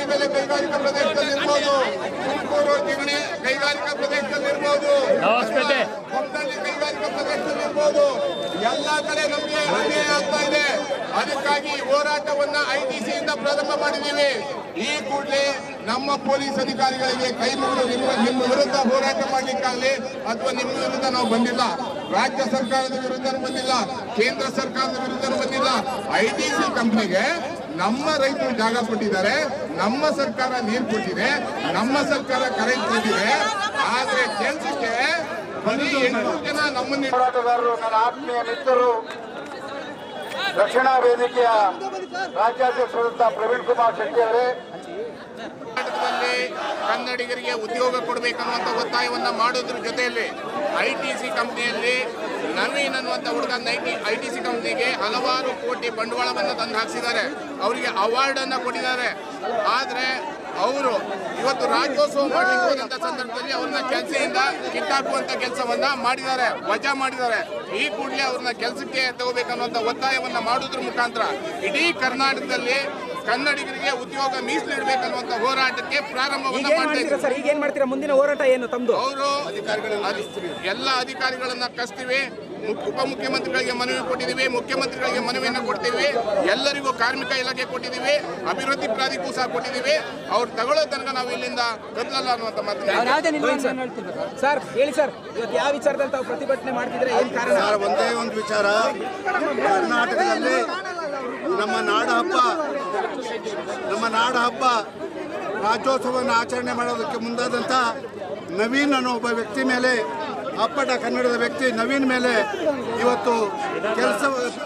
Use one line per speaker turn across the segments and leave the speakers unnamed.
ಮೇಲೆ ಕೈಗಾರಿಕಾ ಪ್ರದೇಶದಲ್ಲಿ ಇರ್ಬೋದು ತುಮಕೂರು ಜಿಗಣಿ ಕೈಗಾರಿಕಾ ಪ್ರದೇಶದಲ್ಲಿ ಇರ್ಬೋದು
ಹೊಸಪೇಟೆ.
ಹೊಸಳ್ಳಿ ಕೈಗಾರಿಕಾ ಪ್ರದೇಶದಲ್ಲಿ ಇರ್ಬೋದು ಎಲ್ಲಾ ಕಡೆ ನಮಗೆ ಅನ್ಯಾಯ ಆಗ್ತಾ ಇದೆ ಅದಕ್ಕಾಗಿ ಈ ಹೋರಾಟವನ್ನ ಐಟಿಸಿ ಇಂದ ಪ್ರಾರಂಭ ಮಾಡಿದ್ದೀವಿ ಈ ಕೂಡಲೇ ನಮ್ಮ ಪೊಲೀಸ್ ಅಧಿಕಾರಿಗಳಿಗೆ ಕೈ ಮುಗಿದು ನಿಮ್ಮ ನಿಮ್ಮ ವಿರುದ್ಧ ಹೋರಾಟ ಮಾಡ್ಲಿಕ್ಕಾಗಲಿ ಅಥವಾ ನಿಮ್ಮ ವಿರುದ್ಧ ನಾವು ಬಂದಿಲ್ಲ ರಾಜ್ಯ ಸರ್ಕಾರದ ವಿರುದ್ಧ ಬಂದಿಲ್ಲ ಕೇಂದ್ರ ಸರ್ಕಾರದ ವಿರುದ್ಧ ಬಂದಿಲ್ಲ ಐಟಿಸಿ ಕಂಪ್ನಿಗೆ ನಮ್ಮ ರೈತರು ಜಾಗ ಕೊಟ್ಟಿದ್ದಾರೆ ನಮ್ಮ ಸರ್ಕಾರ ನೀರು ಕೊಟ್ಟಿದೆ ನಮ್ಮ ಸರ್ಕಾರ ಕರೆಂಟ್ ಕೊಟ್ಟಿದೆ ಆದ್ರೆ ಕೆಲ್ಸಕ್ಕೆ ಬರೀ ಎಂಟುನೂರು ಜನ ನಮ್ಮನ್ನ
ಹೋರಾಟಗಾರರು ನನ್ನ ಆತ್ಮೀಯ ಮಿತ್ರರು ರಕ್ಷಣಾ ವೇದಿಕೆಯ ರಾಜ್ಯಾಧ್ಯಕ್ಷರಾದಂಥ ಪ್ರವೀಣ್ ಕುಮಾರ್ ಶೆಟ್ಟಿ ಅವರೇ
ಕರ್ನಾಟಕದಲ್ಲಿ ಕನ್ನಡಿಗರಿಗೆ ಉದ್ಯೋಗ ಕೊಡಬೇಕನ್ನುವಂಥ ಒತ್ತಾಯವನ್ನ ಮಾಡೋದ್ರ ಜೊತೆಯಲ್ಲಿ ಐ ಟಿ ಸಿ ಕಂಪ್ನಿಯಲ್ಲಿ ನವೀನ್ ಅನ್ನುವಂಥ ಹುಡುಗ ಐಟಿ ಐ ಟಿ ಸಿ ಕಂಪ್ನಿಗೆ ಹಲವಾರು ಕೋಟಿ ಬಂಡವಾಳವನ್ನು ತಂದು ಹಾಕ್ಸಿದ್ದಾರೆ ಅವರಿಗೆ ಅವಾರ್ಡ್ ಅನ್ನ ಕೊಟ್ಟಿದ್ದಾರೆ ಆದ್ರೆ ಅವರು ಇವತ್ತು ರಾಜ್ಯೋತ್ಸವ ಮಾಡಲಿಕ್ಕೆ ಹೋದಂತ ಸಂದರ್ಭದಲ್ಲಿ ಅವ್ರನ್ನ ಕೆಲಸದಿಂದ ಕಿತ್ತಾಕುವಂತ ಕೆಲಸವನ್ನ ಮಾಡಿದ್ದಾರೆ ವಜಾ ಮಾಡಿದ್ದಾರೆ ಈ ಕೂಡಲೇ ಅವ್ರನ್ನ ಕೆಲಸಕ್ಕೆ ತಗೋಬೇಕನ್ನುವಂತ ಒತ್ತಾಯವನ್ನ ಮಾಡೋದ್ರ ಮುಖಾಂತರ ಇಡೀ ಕರ್ನಾಟಕದಲ್ಲಿ ಕನ್ನಡಿಗರಿಗೆ ಉದ್ಯೋಗ ಮೀಸಲಿಡಬೇಕನ್ನುವಂತ ಹೋರಾಟಕ್ಕೆ ಪ್ರಾರಂಭವನ್ನ
ಈಗ ಏನ್
ಮಾಡ್ತಾ
ಮಾಡ್ತೀರಾ ಸರ್ ಈಗ ಏನ್ ಮಾಡ್ತೀರಾ ಮುಂದಿನ ಹೋರಾಟ ಏನು ತಮ್ದು
ಅವರು ಎಲ್ಲ ಅಧಿಕಾರಿಗಳನ್ನ ಕಸ್ತೀವಿ ಮುಖ್ಯ- ಉಪಮುಖ್ಯಮಂತ್ರಿಗಳಿಗೆ ಮನವಿ ಕೊಟ್ಟಿದ್ದೀವಿ ಮುಖ್ಯಮಂತ್ರಿಗಳಿಗೆ ಮನವಿಯನ್ನು ಕೊಡ್ತೀವಿ ಎಲ್ಲರಿಗೂ ಕಾರ್ಮಿಕ ಇಲಾಖೆ ಕೊಟ್ಟಿದ್ದೀವಿ ಅಭಿವೃದ್ಧಿ ಪ್ರಾಧಿಕಾರ ಸಹ ಕೊಟ್ಟಿದ್ದೀವಿ ಅವ್ರು ತಗೊಳ್ಳೋ ತನಕ ನಾವು ಇಲ್ಲಿಂದ ಕದಲಲ್ಲ ಅನ್ನುವಂತ ಮಾತು
ಸರ್ ಹೇಳಿ ಸರ್ ಇವತ್ತು ಯಾವ ವಿಚಾರದಲ್ಲಿ ತಾವು ಪ್ರತಿಭಟನೆ ಮಾಡ್ತಿದ್ರೆ ಏನ್ ಕಾರಣ
ಸರ್ ಒಂದೇ ಒಂದು ವಿಚಾರ ಕರ್ನಾಟಕದಲ್ಲಿ ನಮ್ಮ ನಾಡ ಹಬ್ಬ ನಮ್ಮ ನಾಡ ಹಬ್ಬ ರಾಜ್ಯೋತ್ಸವವನ್ನು ಆಚರಣೆ ಮಾಡೋದಕ್ಕೆ ಮುಂದಾದಂಥ ನವೀನ್ ಅನ್ನೋ ಒಬ್ಬ ವ್ಯಕ್ತಿ ಮೇಲೆ ಅಪ್ಪಟ ಕನ್ನಡದ ವ್ಯಕ್ತಿ ನವೀನ್ ಮೇಲೆ ಇವತ್ತು ಕೆಲಸ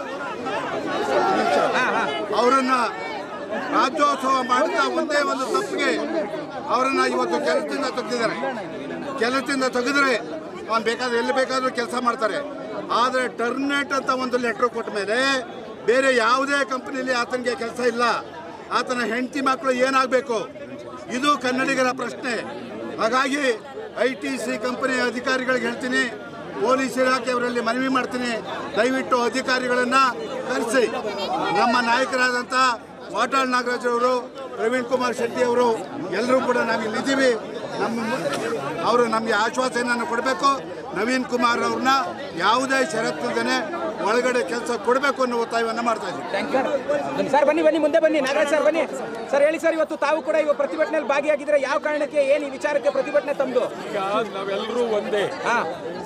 ಅವರನ್ನ ರಾಜ್ಯೋತ್ಸವ ಮಾಡ್ತಾ ಒಂದೇ ಒಂದು ತಪ್ಪಿಗೆ ಅವರನ್ನ ಇವತ್ತು ಕೆಲಸದಿಂದ ತೆಗೆದಿದ್ದಾರೆ ಕೆಲಸದಿಂದ ತೆಗೆದ್ರೆ ಅವ್ನು ಬೇಕಾದ್ರೆ ಎಲ್ಲಿ ಬೇಕಾದ್ರೂ ಕೆಲಸ ಮಾಡ್ತಾರೆ ಆದರೆ ಟರ್ಮಿನೇಟ್ ಅಂತ ಒಂದು ಲೆಟ್ರ್ ಕೊಟ್ಟ ಮೇಲೆ ಬೇರೆ ಯಾವುದೇ ಕಂಪನಿಯಲ್ಲಿ ಆತನಿಗೆ ಕೆಲಸ ಇಲ್ಲ ಆತನ ಹೆಂಡತಿ ಮಕ್ಕಳು ಏನಾಗಬೇಕು ಇದು ಕನ್ನಡಿಗರ ಪ್ರಶ್ನೆ ಹಾಗಾಗಿ ಐ ಟಿ ಸಿ ಕಂಪನಿಯ ಅಧಿಕಾರಿಗಳಿಗೆ ಹೇಳ್ತೀನಿ ಪೊಲೀಸ್ ಇಲಾಖೆಯವರಲ್ಲಿ ಮನವಿ ಮಾಡ್ತೀನಿ ದಯವಿಟ್ಟು ಅಧಿಕಾರಿಗಳನ್ನ ಕರೆಸಿ ನಮ್ಮ ನಾಯಕರಾದಂಥ ವಾಟಾಳ್ ನಾಗರಾಜ್ ಅವರು ಪ್ರವೀಣ್ ಕುಮಾರ್ ಶೆಟ್ಟಿ ಅವರು ಎಲ್ಲರೂ ಕೂಡ ನಾವಿಲ್ಲಿ ಇದ್ದೀವಿ ನಮ್ಮ ಅವರು ನಮಗೆ ಆಶ್ವಾಸನೆಯನ್ನು ಕೊಡಬೇಕು ನವೀನ್ ಕುಮಾರ್ ಅವ್ರನ್ನ ಯಾವುದೇ ಷರತ್ತಿಲ್ಲದೆ ಒಳಗಡೆ ಕೆಲಸ ಕೊಡಬೇಕು ಅನ್ನೋ ಒತ್ತಾಯವನ್ನು ಮಾಡ್ತಾ ಇದ್ದೀವಿ
ಸರ್ ಬನ್ನಿ ಬನ್ನಿ ಮುಂದೆ ಬನ್ನಿ ನಾಗರಾಜ್ ಸರ್ ಬನ್ನಿ ಸರ್ ಹೇಳಿ ಸರ್ ಇವತ್ತು ತಾವು ಕೂಡ ಇವಾಗ ಪ್ರತಿಭಟನೆಯಲ್ಲಿ ಭಾಗಿಯಾಗಿದ್ರೆ ಯಾವ ಕಾರಣಕ್ಕೆ ಏನು ಈ ವಿಚಾರಕ್ಕೆ ಪ್ರತಿಭಟನೆ ತಮ್ದು
ಈಗ ನಾವೆಲ್ಲರೂ ಒಂದೇ
ಹಾ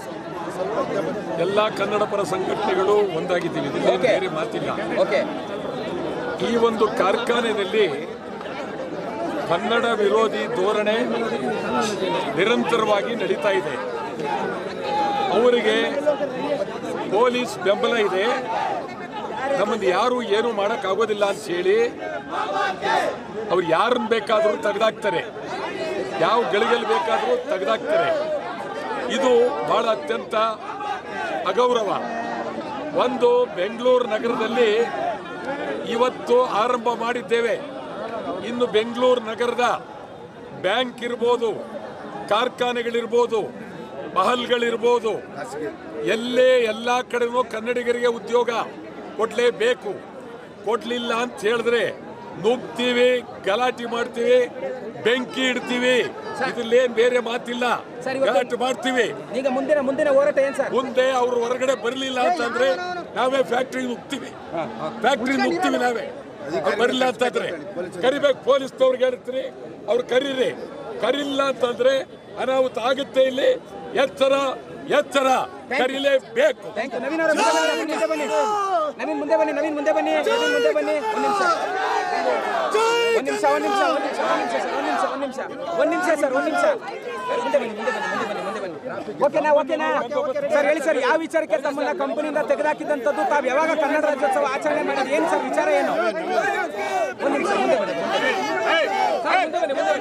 ಎಲ್ಲ ಕನ್ನಡ ಪರ ಸಂಘಟನೆಗಳು ಒಂದಾಗಿದ್ದೀವಿ ಇದರಲ್ಲಿ
Okay.
ಬೇರೆ ಮಾತಿಲ್ಲ
ಓಕೆ
ಈ ಒಂದು ಕಾರ್ಖಾನೆಯಲ್ಲಿ ಕನ್ನಡ ವಿರೋಧಿ ಧೋರಣೆ ನಿರಂತರವಾಗಿ ನಡೀತಾ ಇದೆ ಅವರಿಗೆ ಪೊಲೀಸ್ ಬೆಂಬಲ ಇದೆ ನಮ್ಮನ್ನು ಯಾರು ಏನು ಮಾಡೋಕ್ಕಾಗೋದಿಲ್ಲ ಅಂತ ಹೇಳಿ ಅವ್ರು ಯಾರನ್ನ ಬೇಕಾದರೂ ತೆಗೆದಾಕ್ತಾರೆ ಯಾವ ಗಳಿಗೆಲ್ಲಿ ಬೇಕಾದರೂ ತೆಗೆದಾಕ್ತಾರೆ ಇದು ಬಹಳ ಅತ್ಯಂತ ಅಗೌರವ ಒಂದು ಬೆಂಗಳೂರು ನಗರದಲ್ಲಿ ಇವತ್ತು ಆರಂಭ ಮಾಡಿದ್ದೇವೆ ಇನ್ನು ಬೆಂಗಳೂರು ನಗರದ ಬ್ಯಾಂಕ್ ಇರ್ಬೋದು ಕಾರ್ಖಾನೆಗಳಿರ್ಬೋದು ಮಹಲ್ಗಳಿರ್ಬೋದು ಎಲ್ಲೇ ಎಲ್ಲ ಕಡೆನೂ ಕನ್ನಡಿಗರಿಗೆ ಉದ್ಯೋಗ ಕೊಡಲೇಬೇಕು ಕೊಡ್ಲಿಲ್ಲ ಅಂತ ಹೇಳಿದ್ರೆ ನುಗ್ತೀವಿ ಗಲಾಟೆ ಮಾಡ್ತೀವಿ ಬೆಂಕಿ ಇಡ್ತೀವಿ ಇದ್ರಲ್ಲೇನ್ ಬೇರೆ ಮಾತಿಲ್ಲ
ಸರ್, ಇವತ್ತು-
ಗಲಾಟೆ ಮಾಡ್ತೀವಿ
ಈಗ ಮುಂದಿನ ಮುಂದಿನ ಹೋರಾಟ ಏನ್ ಸರ್
ಮುಂದೆ ಅವ್ರು ಹೊರಗಡೆ ಬರಲಿಲ್ಲ ಅಂತಂದ್ರೆ ನಾವೇ ಫ್ಯಾಕ್ಟ್ರಿ ನುಗ್ತೀವಿ ಫ್ಯಾಕ್ಟ್ರಿ ನುಗ್ತೀವಿ ನಾವೇ ಅವ್ರು ಬರಲಿಲ್ಲ ಅಂತಂದ್ರೆ ಕರಿಬೇಕು ಪೊಲೀಸ್ನವ್ರಿಗೆ ಹೇಳ್ತೀರಿ ಅವ್ರು ಕರೀರಿ ಕರಿಲ್ಲ ಅಂತಂದ್ರೆ ಅನಾಹುತ ಆಗುತ್ತೆ ಇಲ್ಲಿ ಎಚ್ಚರ ಎಚ್ಚರ ಕರೀಲೇಬೇಕು
ಥ್ಯಾಂಕ್ ಯು ನವೀನ್ ಅವರೇ ಮುಂದೆ ಬನ್ನಿ, ನವೀನ್ ಮುಂದೆ ಬನ್ನಿ ನವೀನ್ ಮುಂದೆ ಬನ್ನಿ ನವೀನ್ ಮುಂದೆ ಬನ್ನಿ ಒಂದ್ ನಿಮಿಷ ಒಂದ್ ನಿಮಿಷ ಒಂದ್ ನಿಮಿಷ ಒಂದ್ ನಿಮಿಷ ಒಂದ್ ನಿಮಿಷ ಸರ್ ಒಂದ್ ನಿಮಿಷ ಒಂದ್ ನಿಮಿಷ ಒಂದ್ ನಿಮಿಷ ಸರ್ ಒಂದ್ ನಿಮಿಷ ಮುಂದೆ ಬನ್ನಿ ಮುಂದೆ ಬನ್ನಿ ಮುಂದೆ ಬನ್ನಿ ಮುಂದೆ ಬನ್ನಿ ಓಕೆನಾ ಓಕೆನಾ ಸರ್ ಹೇಳಿ ಸರ್ ಯಾವ ವಿಚಾರಕ್ಕೆ ತಮ್ಮನ್ನ ಕಂಪನಿಯಿಂದ ತೆಗೆದಾಕಿದಂಥದ್ದು ತಾವು ಯಾವಾಗ ಕನ್ನಡ ರಾಜ್ಯೋತ್ಸವ ಆಚರಣೆ ಮಾಡೋದು ಏನು ಸರ್ ವಿಚಾರ ಏನು ಒಂದ್ ನಿಮಿಷ ಮುಂದೆ ಬನ್ನಿ ಸರ್, ಮುಂದೆ ಬನ್ನಿ, ಮುಂದೆ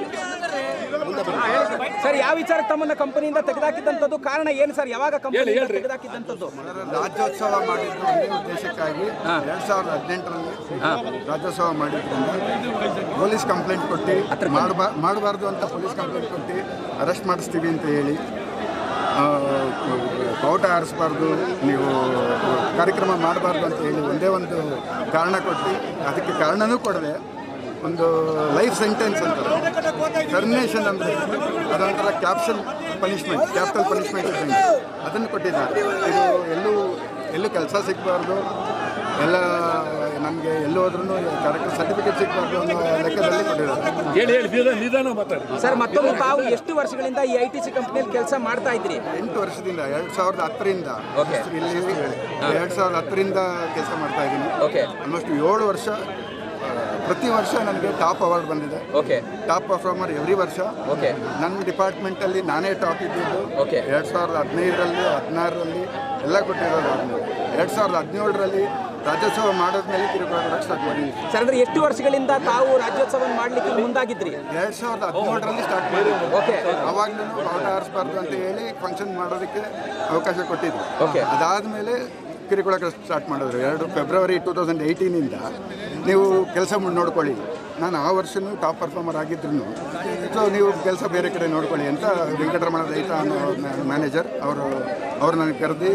ಬನ್ನಿ. ಸರ್ ಯಾವ ವಿಚಾರಕ್ಕೆ ತಮ್ಮನ್ನ ಕಂಪನಿಯಿಂದ ತೆಗೆದಾಕಿದಂಥದ್ದು ಕಾರಣ ಏನು ಸರ್ ಯಾವಾಗ ಕಂಪನಿಯಿಂದ
ಹೇಳ್ರಿ.
ತೆಗೆದಾಕಿದಂಥದ್ದು
ರಾಜ್ಯೋತ್ಸವ ಮಾಡಿದ್ದು ಒಂದೇ ಉದ್ದೇಶಕ್ಕಾಗಿ ಎರಡ್ ಸಾವಿರದ ಹದಿನೆಂಟರಲ್ಲಿ ರಾಜ್ಯೋತ್ಸವ ಮಾಡಿದ್ರಿಂದ ಪೊಲೀಸ್ ಕಂಪ್ಲೇಂಟ್ ಕೊಟ್ಟು ಮಾಡಬಾ ಮಾಡಬಾರ್ದು ಅಂತ ಪೊಲೀಸ್ ಕಂಪ್ಲೇಂಟ್ ಕೊಟ್ಟು ಅರೆಸ್ಟ್ ಮಾಡಿಸ್ತೀವಿ ಅಂತ ಹೇಳಿ ಆ, ಬಾವುಟ ಹಾರಿಸ್ಬಾರ್ದು ನೀವು ಕಾರ್ಯಕ್ರಮ ಮಾಡಬಾರ್ದು ಅಂತ ಹೇಳಿ ಒಂದೇ ಒಂದು ಕಾರಣ ಕೊಟ್ಟು ಅದಕ್ಕೆ ಕಾರಣನೂ ಕೊಡದೆ ಒಂದು ಲೈಫ್ ಸೆಂಟೆನ್ಸ್ ಅಂತಾರೆ ಟರ್ಮಿನೇಷನ್ ಅಂದರೆ ಅದೊಂಥರ ಕ್ಯಾಪ್ಷನ್ ಪನಿಷ್ಮೆಂಟ್ ಕ್ಯಾಪಿಟಲ್ ಪನಿಷ್ಮೆಂಟ್ ಇದ್ದಂಗೆ ಅದನ್ನು ಕೊಟ್ಟಿದ್ದಾರೆ ಇದು ಎಲ್ಲೂ ಎಲ್ಲೂ ಕೆಲಸ ಸಿಗಬಾರ್ದು ಎಲ್ಲ ನಮಗೆ ಎಲ್ಲೂ ಹೋದ್ರೂ ಕರೆಕ್ಟ್ ಸರ್ಟಿಫಿಕೇಟ್ ಸಿಗಬಾರ್ದು ಅನ್ನೋ ಲೆಕ್ಕದಲ್ಲಿ ಕೊಟ್ಟಿದ್ದಾರೆ
ಹೇಳಿ ಹೇಳಿ ನಿಧಾನ ನಿಧಾನ ಮಾತಾಡಿ
ಸರ್ ಮತ್ತೊಮ್ಮೆ ತಾವು ಎಷ್ಟು ವರ್ಷಗಳಿಂದ ಈ ಐ ಟಿ ಸಿ ಕಂಪ್ನಿಯಲ್ಲಿ ಕೆಲಸ ಮಾಡ್ತಾ ಇದ್ರಿ
ಎಂಟು ವರ್ಷದಿಂದ ಎರಡು ಸಾವಿರದ ಹತ್ತರಿಂದ
Okay.
ಇಲ್ಲಿ ಎರಡು ಸಾವಿರದ ಹತ್ತರಿಂದ ಕೆಲಸ ಮಾಡ್ತಾ ಇದ್ದೀನಿ
ಓಕೆ
ಆಲ್ಮೋಸ್ಟ್ ಏಳು ವರ್ಷ ಆ, ಪ್ರತಿ ವರ್ಷ ನನಗೆ ಟಾಪ್ ಅವಾರ್ಡ್ ಬಂದಿದೆ
ಓಕೆ
ಟಾಪ್ ಪರ್ಫಾರ್ಮರ್ ಎವ್ರಿ ವರ್ಷ
ಓಕೆ
ನನ್ನ ಡಿಪಾರ್ಟ್ಮೆಂಟಲ್ಲಿ ನಾನೇ ಟಾಪ್ ಇದ್ದಿದ್ದು
Okay.
ಎರಡು ಸಾವಿರದ ಹದಿನೈದರಲ್ಲಿ ಹದಿನಾರರಲ್ಲಿ ಎಲ್ಲ ಕೊಟ್ಟಿರೋದು ಆದ್ಮೇಲೆ ಎರಡು ಸಾವಿರದ ಹದಿನೇಳರಲ್ಲಿ ರಾಜ್ಯೋತ್ಸವ ಮಾಡೋದ್ಮೇಲೆ ಕಿರುಕುಳ ಕೊಡೋಕ್ಕೆ ಸ್ಟಾರ್ಟ್ ಮಾಡಿದ್ವಿ
ಸರ್ ಅಂದ್ರೆ ಎಷ್ಟು ವರ್ಷಗಳಿಂದ ತಾವು ರಾಜ್ಯೋತ್ಸವ ಮಾಡ್ಲಿಕ್ಕೆ ಮುಂದಾಗಿದ್ರಿ
ಎರಡು ಸಾವಿರದ ಹದಿನೇಳರಲ್ಲಿ ಸ್ಟಾರ್ಟ್ ಮಾಡಿದ್ವಿ
ಓಕೆ
ಅವಾಗ್ಲೂ ಬಾವುಟ ಹಾರಿಸ್ಬಾರ್ದು ಅಂತ ಹೇಳಿ ಫಂಕ್ಷನ್ ಮಾಡೋದಕ್ಕೆ ಅವಕಾಶ ಕೊಟ್ಟಿದ್ರು
Okay.
ಅದಾದಮೇಲೆ ಕಿರುಕುಳ ಸ್ಟಾರ್ಟ್ ಮಾಡಿದ್ರು ಎರಡು ಫೆಬ್ರವರಿ ಟೂ ತೌಸಂಡ್ ಏಯ್ಟೀನಿಂದ ನೀವು ಕೆಲಸ ನೋಡ್ಕೊಳ್ಳಿ ನಾನು ಆ ವರ್ಷನೂ ಟಾಪ್ ಪರ್ಫಾರ್ಮರ್ ಆಗಿದ್ರು ಸೊ ನೀವು ಕೆಲಸ ಬೇರೆ ಕಡೆ ನೋಡ್ಕೊಳ್ಳಿ ಅಂತ ವೆಂಕಟರಮಣ ರೈತ ಅನ್ನೋ ಮ್ಯಾನೇಜರ್ ಅವರು ಅವ್ರು ನನಗೆ ಕರೆದು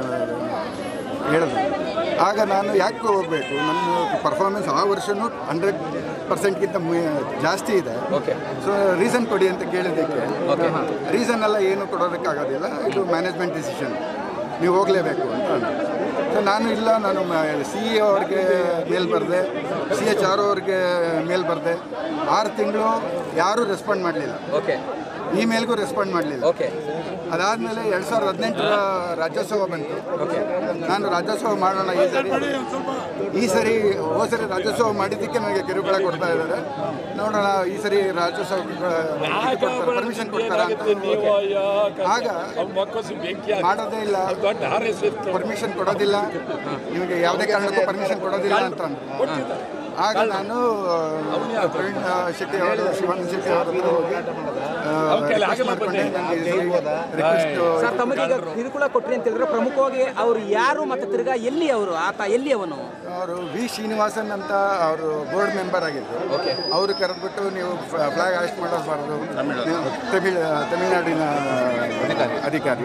ಹೇಳಿದ್ರು ಆಗ ನಾನು ಯಾಕೆ ಹೋಗಬೇಕು ನನ್ನ ಪರ್ಫಾರ್ಮೆನ್ಸ್ ಆ ವರ್ಷನೂ ಹಂಡ್ರೆಡ್ ಪರ್ಸೆಂಟ್ಗಿಂತ ಜಾಸ್ತಿ ಇದೆ
ಓಕೆ
ಸೊ ರೀಸನ್ ಕೊಡಿ ಅಂತ ಕೇಳಿದ್ದಕ್ಕೆ ರೀಸನ್ ಎಲ್ಲ ಏನು ಕೊಡೋದಕ್ಕಾಗೋದಿಲ್ಲ ಇದು ಮ್ಯಾನೇಜ್ಮೆಂಟ್ ಡಿಸಿಷನ್ ನೀವು ಹೋಗಲೇಬೇಕು ಅಂತ ಅಂದ್ರು. ಸೊ ನಾನು ಇಲ್ಲ ನಾನು ಸಿ ಇ ಅವ್ರಿಗೆ ಮೇಲ್ ಬರೆದೆ ಸಿ ಎಚ್ ಆರ್ ಅವ್ರಿಗೆ ಮೇಲ್ ಬರೆದೆ ಆರು ತಿಂಗಳು ಯಾರೂ ರೆಸ್ಪಾಂಡ್ ಮಾಡಲಿಲ್ಲ
ಓಕೆ
ಇಮೇಲ್ಗೂ ರೆಸ್ಪಾಂಡ್ ಮಾಡಲಿಲ್ಲ
ಓಕೆ
ಅದಾದಮೇಲೆ ಎರಡು ಸಾವಿರದ ಹದಿನೆಂಟರ ರಾಜ್ಯೋತ್ಸವ ಬಂತು ನಾನು ರಾಜ್ಯೋತ್ಸವ ಮಾಡೋಣ ಈ ಸರಿ ಈ ಸರಿ ಹೋದ ಸರಿ ರಾಜ್ಯೋತ್ಸವ ಮಾಡಿದ್ದಕ್ಕೆ ನನಗೆ ಕಿರುಕುಳ ಕೊಡ್ತಾ ಇದ್ದಾರೆ ನೋಡೋಣ ಈ ಸರಿ ರಾಜ್ಯೋತ್ಸವ ಪರ್ಮಿಷನ್ ಕೊಡ್ತಾರಾ ಅಂತ
ನೀವು
ಆಗ
ಮಕ್ಕಳು ಬೆಂಕಿ ಹಾಕಿ
ಮಾಡೋದೇ ಇಲ್ಲ
ದೊಡ್ಡ ಹಾರೈಸಿ ಇತ್ತು.
ಪರ್ಮಿಷನ್ ಕೊಡೋದಿಲ್ಲ ನಿಮಗೆ ಯಾವುದೇ ಕಾರಣಕ್ಕೂ ಪರ್ಮಿಷನ್ ಕೊಡೋದಿಲ್ಲ ಅಂತ ಅಂದ್ರು. ಆಗ ನಾನು ಆ, ಪ್ರವೀಣ್ ಶೆಟ್ಟಿ ಅವರು ಶಿವಾನಂದ ಶೆಟ್ಟಿ ಅವರ ಹತ್ರ ಹೋಗಿ ರಿಕ್ವೆಸ್ಟ್ ಮಾಡ್ಕೊಂಡೆ ನನಗೆ ರಿಕ್ವೆಸ್ಟ್
ಸರ್ ತಮಗೆ ಈಗ ಕಿರುಕುಳ ಕೊಟ್ರಿ ಅಂತ ಹೇಳಿದ್ರೆ ಪ್ರಮುಖವಾಗಿ ಅವರು ಯಾರು ಮತ್ತೆ ತಿರ್ಗಾ ಎಲ್ಲಿ ಅವರು ಆತ ಎಲ್ಲಿ ಅವನು
ಅವರು ವಿ ಶ್ರೀನಿವಾಸನ್ ಅಂತ ಅವರು ಬೋರ್ಡ್ ಮೆಂಬರ್ ಆಗಿದ್ರು ಅವರು ಕರೆದ್ಬಿಟ್ಟು ನೀವು ಫ್ಲಾಗ್ ಹಾಸ್ಟ್ ಮಾಡಬಾರ್ದು ನೀವು ತಮಿಳ್ ತಮಿಳುನಾಡಿನ ಅಧಿಕಾರಿ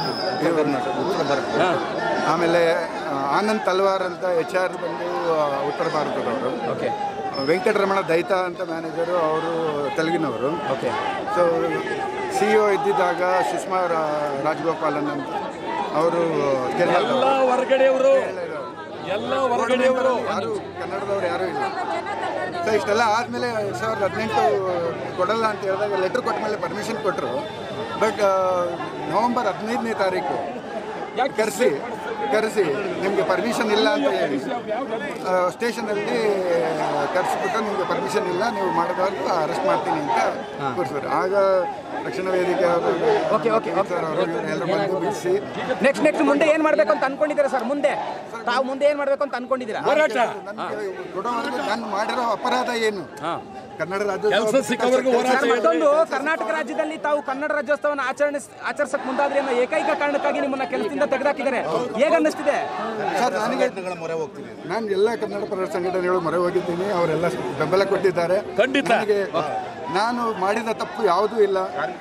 ಇವ್ರು- ಆಮೇಲೆ ಆ, ಆನಂದ್ ತಲ್ವಾರ್ ಅಂತ ಎಚ್ ಆರ್ ಬಂದು ಆ, ಉತ್ತರ ಭಾರತದವರು
ಓಕೆ
ವೆಂಕಟರಮಣ ದೈತಾ ಅಂತ ಮ್ಯಾನೇಜರು ಅವರು ತೆಲುಗಿನವರು
ಓಕೆ
ಸೊ ಸಿ ಇ ಇದ್ದಿದ್ದಾಗ ಸುಷ್ಮಾ ರಾ- ರಾಜಗೋಪಾಲನ್ ಅಂತ ಅವರು ಕೇರಳದವರು
ಎಲ್ಲ ಹೊರಗಡೆಯವರು ಎಲ್ಲ ಹೊರಗಡೆಯವರು
ಯಾರು ಕನ್ನಡದವ್ರು ಯಾರೂ ಇಲ್ಲ ಸೊ ಇಷ್ಟೆಲ್ಲ ಆದಮೇಲೆ ಎರಡು ಸಾವಿರದ ಹದಿನೆಂಟು ಕೊಡಲ್ಲ ಅಂತ ಹೇಳಿದಾಗ ಲೆಟ್ರ್ ಕೊಟ್ಟ ಮೇಲೆ ಪರ್ಮಿಷನ್ ಕೊಟ್ಟರು ಬಟ್ ನವಂಬರ್ ಹದಿನೈದನೇ ತಾರೀಕು ಕರೆಸಿ ಕರೆಸಿ ನಿಮಗೆ ಪರ್ಮಿಷನ್ ಇಲ್ಲ ಅಂತ ಹೇಳಿ ಸ್ಟೇಷನಲ್ಲಿ ಕರೆಸಿಬಿಟ್ಟು ನಿಮಗೆ ಪರ್ಮಿಷನ್ ಇಲ್ಲ ನೀವು ಮಾಡಿದವ್ರಿಗೆ ಅರೆಸ್ಟ್ ಮಾಡ್ತೀನಿ ಅಂತ ಕೂರಿಸಿದ್ರು ಆಗ ರಕ್ಷಣಾ ವೇದಿಕೆ ಅವರು
ಓಕೆ ಓಕೆ ಓಕೆ
ಸರ್ ಅವರು ಎಲ್ಲರೂ ಬಂದು ಬಿಡಿಸಿ
ನೆಕ್ಸ್ಟ್ ನೆಕ್ಸ್ಟ್ ಮುಂದೆ ಏನ್ ಮಾಡ್ಬೇಕು ಅಂತ ಅನ್ಕೊಂಡಿದ್ದೀರಾ ಸರ್ ಮುಂದೆ ತಾವು ಮುಂದೆ ಏನ್ ಮಾಡ್ಬೇಕು ಅಂತ ಅನ್ಕೊಂಡಿದ್ದೀರಾ
ಹೋರಾಟ
ನನಗೆ ಕೊಡೋವರೆಗೂ ನಾನು ಮಾಡಿರೋ ಅಪರಾಧ ಏನು ಕನ್ನಡ
ಕೆಲಸ
ರಾಜ್ಯೋತ್ಸವ
ಸಿಕ್ಕವರೆಗೂ ಹೋರಾಟ
ಸರ್ ಮತ್ತೊಂದು ಕರ್ನಾಟಕ ರಾಜ್ಯದಲ್ಲಿ ತಾವು ಕನ್ನಡ ರಾಜ್ಯೋತ್ಸವನ ಆಚರಣೆ ಆಚರಿಸಕ್ ಮುಂದಾದ್ರಿ ಅನ್ನೋ ಏಕೈಕ ಕಾರಣಕ್ಕಾಗಿ ನಿಮ್ಮನ್ನ ಕೆಲಸದಿಂದ ತೆಗೆದಾಕಿದ್ದಾರೆ ಹೇಗ ಅನ್ನಿಸ್ತಿದೆ
ಸರ್ ನನಗೆ ನಾನು ಎಲ್ಲ ಕನ್ನಡ ಪರ ಸಂಘಟನೆಗಳು ಮೊರೆ ಹೋಗಿದ್ದೀನಿ ಅವರೆಲ್ಲ ಬೆಂಬಲ ಕೊಟ್ಟಿದ್ದಾರೆ
ಖಂಡಿತ.
ನನಗೆ ನಾನು ಮಾಡಿದ ತಪ್ಪು ಯಾವುದೂ ಇಲ್ಲ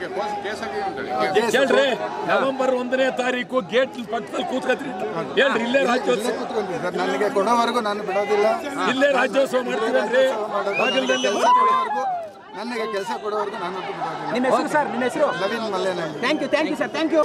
ಹೇಳ್ರಿ ನವೆಂಬರ್ ಒಂದನೇ ತಾರೀಕು ಗೇಟ್ ಪಕ್ಕದಲ್ಲಿ ಕೂತ್ಕತ್ರಿ ಹೇಳ್ರಿ ಇಲ್ಲೇ ರಾಜ್ಯೋತ್ಸವ
ಇಲ್ಲೇ ಕೂತ್ಕೊಂಡಿದ್ದೀನಿ ಸರ್ ನನಗೆ ಕೊಡೋವರೆಗೂ ನಾನು ಬಿಡೋದಿಲ್ಲ
ಇಲ್ಲೇ ರಾಜ್ಯೋತ್ಸವ ಮಾಡ್ತೀವಲ್ರಿ ಬಾಗಿಲಲ್ಲಿ ಮಾಡ್ತೀವಿ
ಕೊಡೋವರೆಗೂ ನನಗೆ ಕೆಲಸ ಕೊಡೋವರೆಗೂ ನಾನು ಬಿಡೋದಿಲ್ಲ
ನಿಮ್ಮ ಹೆಸರು ಸರ್ ನಿಮ್ಮ ಹೆಸರು
Naveen Mallenahalli
thank you thank you sir thank you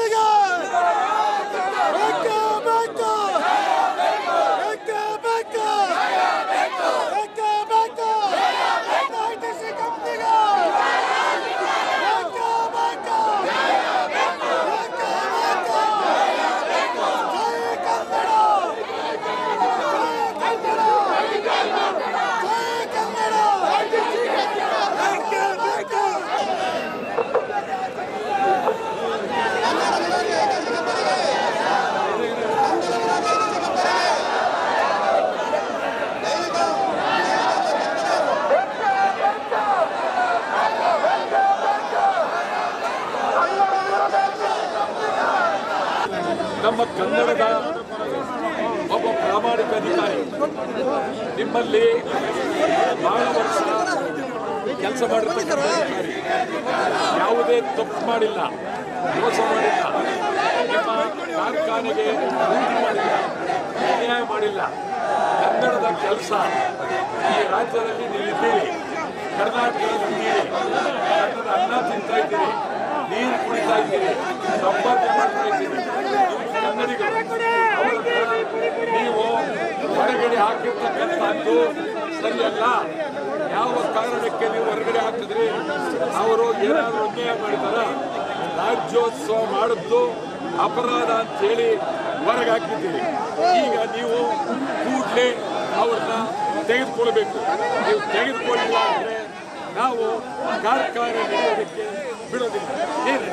ನಮ್ಮ ಕನ್ನಡದ ಒಬ್ಬ ಪ್ರಾಮಾಣಿಕ ಅಧಿಕಾರಿ ನಿಮ್ಮಲ್ಲಿ ಬಹಳ ವರ್ಷ ಕೆಲಸ ಮಾಡಿರ್ತಕ್ಕಂಥ ಅಧಿಕಾರಿ ಯಾವುದೇ ತಪ್ಪು ಮಾಡಿಲ್ಲ ಮೋಸ ಮಾಡಿಲ್ಲ ನಿಮ್ಮ ಕಾರ್ಖಾನೆಗೆ ಲೂಟಿ ಮಾಡಿಲ್ಲ ಅನ್ಯಾಯ ಮಾಡಿಲ್ಲ ಕನ್ನಡ ಕನ್ನಡದ ಕೆಲಸ ಈ ರಾಜ್ಯದಲ್ಲಿ ನೀವಿದ್ದೀರಿ ಕರ್ನಾಟಕದಲ್ಲಿ ಕನ್ನಡ ಅನ್ನ ತಿಂತಾ ಇದ್ದೀರಿ ನೀರು ಕುಡಿತಾ ಇದ್ದೀರಿ ಸಂಪಾದನೆ ಮಾಡ್ತಾ ಇದ್ದೀರಿ ನೀವು ಕನ್ನಡಿಗರು ಅವರನ್ನ ನೀವು ಹೊರಗಡೆ ಹಾಕಿರ್ತಕ್ಕಂಥದ್ದು ಸರಿಯಲ್ಲ ಯಾವ ಕಾರಣಕ್ಕೆ ನೀವು ಹೊರಗಡೆ ಹಾಕಿದ್ರಿ ಅವರು ಏನಾದರೂ ಅನ್ಯಾಯ ಮಾಡಿದಾರ ರಾಜ್ಯೋತ್ಸವ ಮಾಡಿದ್ದು ಅಪರಾಧ ಅಂತೇಳಿ ಹೊರಗೆ ಹಾಕಿದ್ದೀರಿ ಈಗ ನೀವು ಕೂಡಲೇ ಅವ್ರನ್ನ ತೆಗೆದುಕೊಳ್ಬೇಕು ನೀವು ತೆಗೆದುಕೊಳ್ಳಿಲ್ಲ ಅಂದ್ರೆ ನಾವು ಕಾರ್ಖಾನೆ ನಡೆಯೋದಕ್ಕೆ ಬಿಡೋದಿಲ್ಲ ಏನು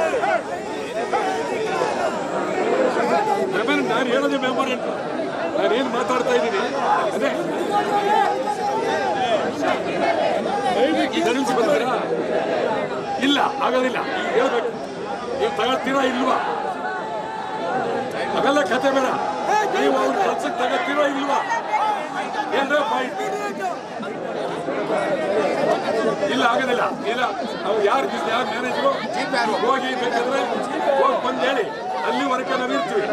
ಮೆಮೊರಿ ನಾನು ಹೇಳೋದೇ ಮೆಮೊರಿ ಅಂತ ನಾನೇನು ಮಾತಾಡ್ತಾ ಇದ್ದೀನಿ ಅದೇ ಗಣಿಸಿ ಬಂದಿರಾ ಇಲ್ಲ ಆಗೋದಿಲ್ಲ ಈಗ ಹೇಳ್ಬೇಕು ನೀವು ತಗೊಳ್ತೀರಾ ಇಲ್ವಾ ಅವೆಲ್ಲ ಕತೆ ಬೇಡ ನೀವು ಅವ್ರ ಕೆಲ್ಸಕ್ಕೆ ತಗೋತೀರಾ ಇಲ್ವಾ ಏನ್ರ ಪಾಯಿಂಟ್ ಇಲ್ಲ ಆಗೋದಿಲ್ಲ ಇಲ್ಲ ನಾವು ಯಾರು ಯಾರು ಮ್ಯಾನೇಜರು ಹೋಗಿ ಬೇಕಾದ್ರೆ ಹೋಗಿ ಬಂದು ಹೇಳಿ ಅಲ್ಲಿವರೆಗೆ ನಾವು ಇರ್ತೀವಿ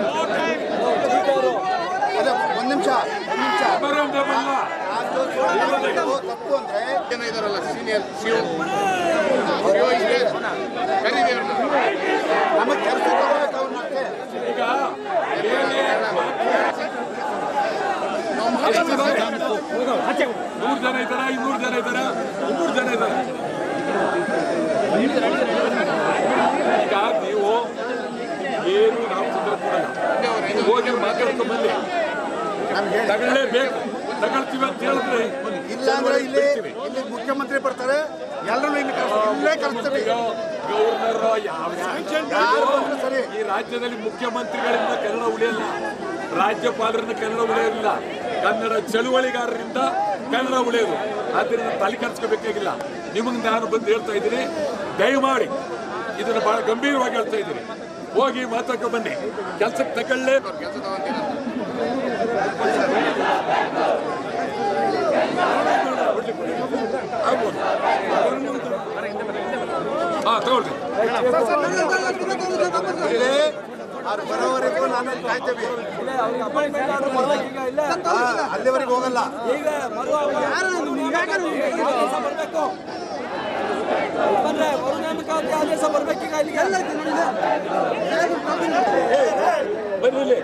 ಅದೇ ಒಂದ್ ನಿಮಿಷ ಒಂದ್ ನಿಮಿಷ
ಮೆಮೊರಂಡಮ್ ಅಲ್ಲ
ತಪ್ಪು ಅಂದ್ರೆ
ಜನ ಇದಾರಲ್ಲ ಸೀನಿಯರ್ ಶಿವ ಶಿವ ಇದೆ ಕರೀರಿ ಅವ್ರನ್ನ
ನಮಗೆ ಕೆಲಸ ತಗೋಬೇಕು ಅವ್ರನ್ನ
ಈಗ ಏನೇ ಎಷ್ಟು ಜನ? ನೂರು ಜನ ಇದ್ದಾರ ಇನ್ನೂರು ಜನ ಇದ್ದಾರ ಇನ್ನೂರು ಜನ ಇದ್ದಾರ ಈಗ ನೀವು ಏನು ನಾವು ತೊಂದರೆ ಕೊಡಲ್ಲ ಹೋಗಿ ಮಾತಾಡ್ಕೊಂಡು ಬನ್ನಿ ತಗೊಳ್ಳೇಬೇಕು ತಗೊಳ್ತೀವಿ ಅಂತ ಹೇಳಿದ್ರೆ
ಇಲ್ಲ ಅಂದ್ರೆ ಇಲ್ಲಿ ಇಲ್ಲಿ ಮುಖ್ಯಮಂತ್ರಿ ಬರ್ತಾರೆ ಎಲ್ಲರೂ ಇಲ್ಲಿ ಕರ್ಸ್- ಇಲ್ಲೇ ಕರೆಸ್ತೀವಿ
ಗವರ್ನರ್ ಯಾವ
ಯಾರು ಬಂದ್ರು ಸರಿ
ಈ ರಾಜ್ಯದಲ್ಲಿ ಮುಖ್ಯಮಂತ್ರಿಗಳಿಂದ ಕನ್ನಡ ಉಳಿಯಲ್ಲ ರಾಜ್ಯಪಾಲರಿಂದ ಕನ್ನಡ ಉಳಿಯೋದಿಲ್ಲ ಕನ್ನಡ ಚಳುವಳಿಗಾರರಿಂದ ಕನ್ನಡ ಉಳಿಯೋದು ಆದ್ದರಿಂದ ತಲೆ ಕೆಡಿಸ್ಕೋಬೇಕಾಗಿಲ್ಲ ನಿಮಗೆ ನಾನು ಬಂದು ಹೇಳ್ತಾ ಇದ್ದೀನಿ ದಯಮಾಡಿ ಇದನ್ನು ಬಹಳ ಗಂಭೀರವಾಗಿ ಹೇಳ್ತಾ ಇದ್ದೀನಿ ಹೋಗಿ ಮಾತಾಡ್ಕೊ ಬನ್ನಿ ಕೆಲಸಕ್ಕೆ ತಗೊಳ್ಳೇ
ಕೆಲಸ ತಗೊಂತೀನಿ
ಆಗ್ಬೋದು ಹಾ ತಗೊಳ್ರಿ
ಇಲ್ಲಿ ಅವ್ರು ಬರೋವರೆಗೂ ನಾನು ಕಾಯ್ತೇವೆ ಹಾ, ಅಲ್ಲಿವರೆಗೆ ಹೋಗಲ್ಲ
ಬಂದ್ರೆ ವರುಣಾಂಬಿಕ ಆದೇಶ ಬರ್ಬೇಕೀಗ ಇಲ್ಲಿಗೆ
ಬನ್ನಿ ಇಲ್ಲಿ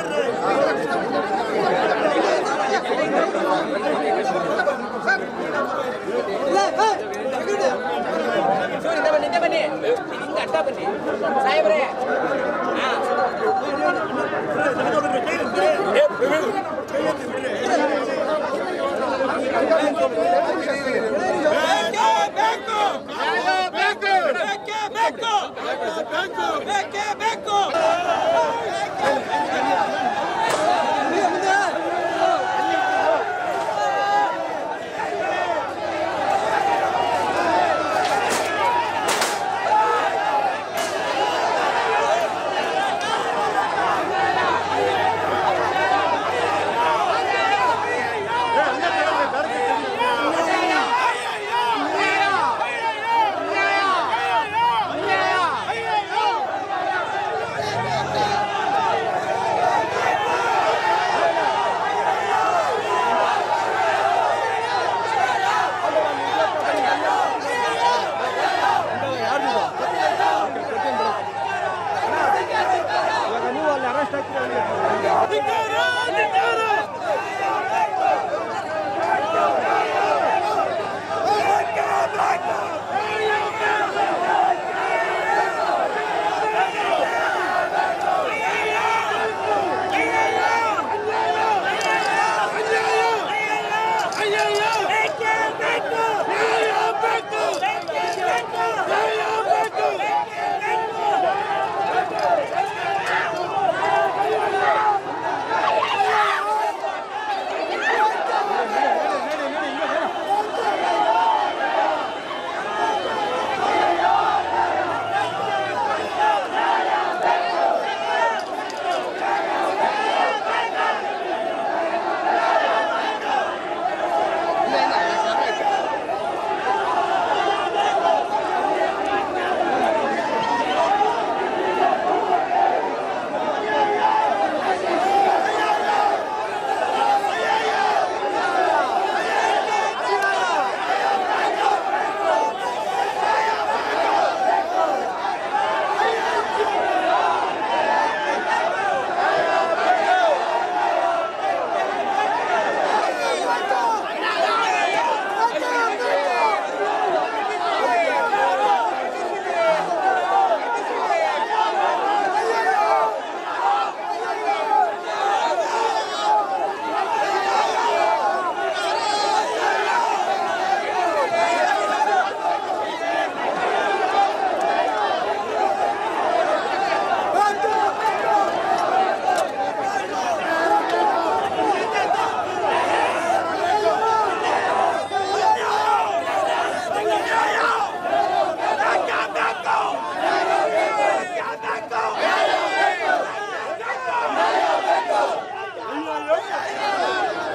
ಬನ್ನಿ ಬನ್ನಿ ಹಿಂಗೆ ಅಡ್ಡ ಬನ್ನಿ ಸಾಹೇಬ್ರೆ
ಏ ಪ್ರವೀಣ್
ಬೇಕು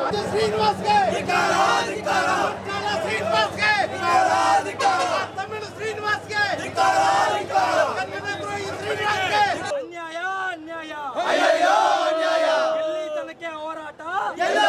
ಶ್ರೀನಿವಾಸ್ಗೆ ಶ್ರೀನಿವಾಸ್ಗೆ ತಮಿಳು ಶ್ರೀನಿವಾಸ್ಗೆ ಕನ್ನಡ ದ್ರೋಹಿ ಶ್ರೀನಿವಾಸ್ಗೆ
ಅನ್ಯಾಯ ಅನ್ಯಾಯ ಎಲ್ಲಿ ತನಕ ಹೋರಾಟ